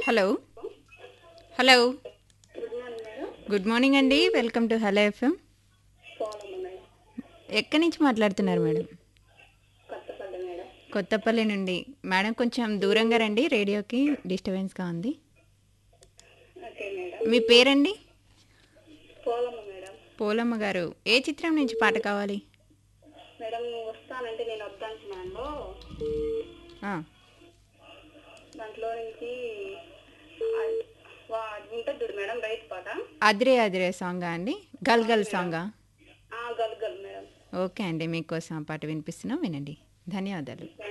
hello hello good morning madam good morning అండి welcome to hello FM Polamma madam ఎక్కడి నుంచి మాట్లాడుతున్నారు మేడం కొత్తపల్లి మేడం కొత్తపల్లి నుండి మేడం కొంచెం దూరంగా రండి రేడియోకి డిస్టర్బెన్స్గా ఉంది ఓకే మేడం మీ పేరండి పోలమ్మ మేడం పోలమ్మ గారు ఏ చిత్రం నుంచి పాట కావాలి మేడం నువ్వు వస్తానంటే నేను వద్దంటున్నాను ఆ, దాంట్లో నుంచి అది- వా అది ఉంటుంది చూడు మేడం రైతు పాట అదిరే అదిరే సాంగా అండి గల్ గల్ సాంగా ఆ, గల్ గల్ మేడం ఓకే అండి మీకోసం ఆ పాట వినిపిస్తున్నాం వినండి ధన్యవాదాలు